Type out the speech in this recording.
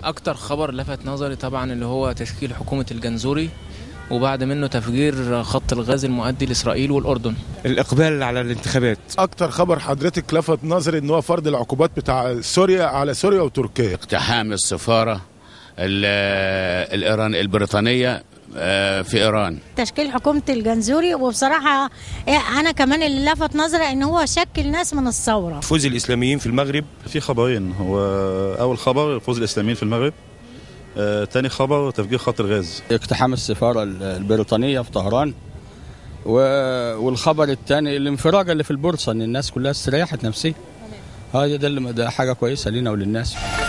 اكتر خبر لفت نظري طبعا اللي هو تشكيل حكومه الجنزوري وبعد منه تفجير خط الغاز المؤدي لاسرائيل والاردن الاقبال على الانتخابات اكتر خبر حضرتك لفت نظري ان هو فرض العقوبات بتاع سوريا على سوريا وتركيا اقتحام السفاره ال- الايران البريطانيه آه، في ايران تشكيل حكومة الجنزوري وبصراحة أنا كمان اللي لفت نظري إن هو شكل ناس من الثورة فوز الاسلاميين في المغرب في خبرين هو اول خبر فوز الاسلاميين في المغرب آه، تاني خبر تفجير خط الغاز اقتحام السفارة البريطانية في طهران و- والخبر الثاني الانفراجة اللي في البورصة ان الناس كلها استريحت نفسيا هذا ده اللي ده حاجة كويسة لينا وللناس